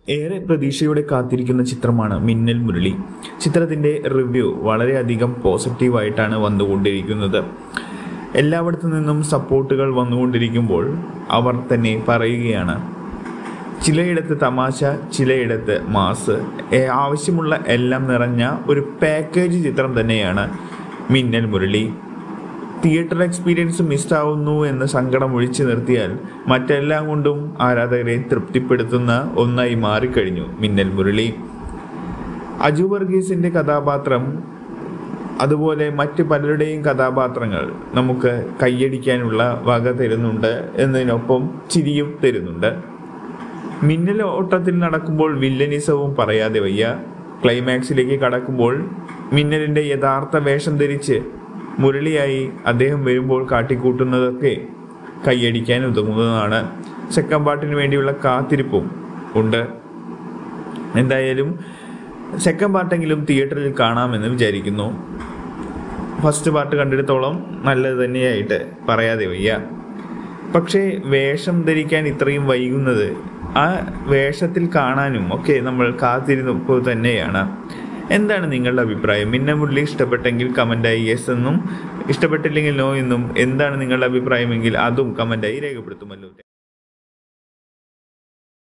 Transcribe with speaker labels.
Speaker 1: ഏറെ പ്രതീക്ഷയോടെ കാത്തിരിക്കുന്ന ചിത്രമാണ് മിന്നൽ മുരളി ചിത്രത്തിൻ്റെ റിവ്യൂ വളരെയധികം പോസിറ്റീവായിട്ടാണ് വന്നുകൊണ്ടിരിക്കുന്നത് എല്ലായിടത്തു നിന്നും സപ്പോർട്ടുകൾ വന്നുകൊണ്ടിരിക്കുമ്പോൾ അവർ തന്നെ പറയുകയാണ് ചിലയിടത്ത് തമാശ ചിലയിടത്ത് മാസ് ഏ- ആവശ്യമുള്ള എല്ലാം നിറഞ്ഞ ഒരു പാക്കേജ് ചിത്രം തന്നെയാണ് മിന്നൽ മുരളി തിയേറ്റർ എക്സ്പീരിയൻസ് മിസ്സാവുന്നു എന്ന സങ്കടം ഒഴിച്ചു നിർത്തിയാൽ മറ്റെല്ലാം കൊണ്ടും ആരാധകരെ തൃപ്തിപ്പെടുത്തുന്ന ഒന്നായി മാറിക്കഴിഞ്ഞു മിന്നൽ മുരളി അജു വർഗീസിന്റെ കഥാപാത്രം അതുപോലെ മറ്റ് പലരുടെയും കഥാപാത്രങ്ങൾ നമുക്ക് കൈയടിക്കാനുള്ള വക തരുന്നുണ്ട് എന്നതിനൊപ്പം ചിരിയും തരുന്നുണ്ട് മിന്നൽ ഓട്ടത്തിൽ നടക്കുമ്പോൾ വില്ലനിസവും പറയാതെ വയ്യ ക്ലൈമാക്സിലേക്ക് കടക്കുമ്പോൾ മിന്നലിന്റെ യഥാർത്ഥ വേഷം ധരിച്ച് മുരളിയായി അദ്ദേഹം വരുമ്പോൾ കാട്ടിക്കൂട്ടുന്നതൊക്കെ കൈയടിക്കാൻ ഉതകുന്നതാണ് സെക്കൻഡ് പാർട്ടിന് വേണ്ടിയുള്ള കാത്തിരിപ്പും ഉണ്ട് എന്തായാലും സെക്കൻഡ് പാർട്ടെങ്കിലും തിയേറ്ററിൽ കാണാമെന്ന് വിചാരിക്കുന്നു ഫസ്റ്റ് പാർട്ട് കണ്ടിടത്തോളം നല്ലത് തന്നെയായിട്ട് പറയാതെ വയ്യ പക്ഷേ വേഷം ധരിക്കാൻ ഇത്രയും വൈകുന്നത് ആ വേഷത്തിൽ കാണാനും ഒക്കെ നമ്മൾ കാത്തിരുന്നപ്പോൾ തന്നെയാണ് എന്താണ് നിങ്ങളുടെ അഭിപ്രായം മിന്നമുരളി ഇഷ്ടപ്പെട്ടെങ്കിൽ കമൻ്റായി യെസ് എന്നും ഇഷ്ടപ്പെട്ടില്ലെങ്കിൽ നോ എന്നും എന്താണ് നിങ്ങളുടെ അഭിപ്രായമെങ്കിൽ അതും കമൻ്റായി രേഖപ്പെടുത്തുമല്ലോ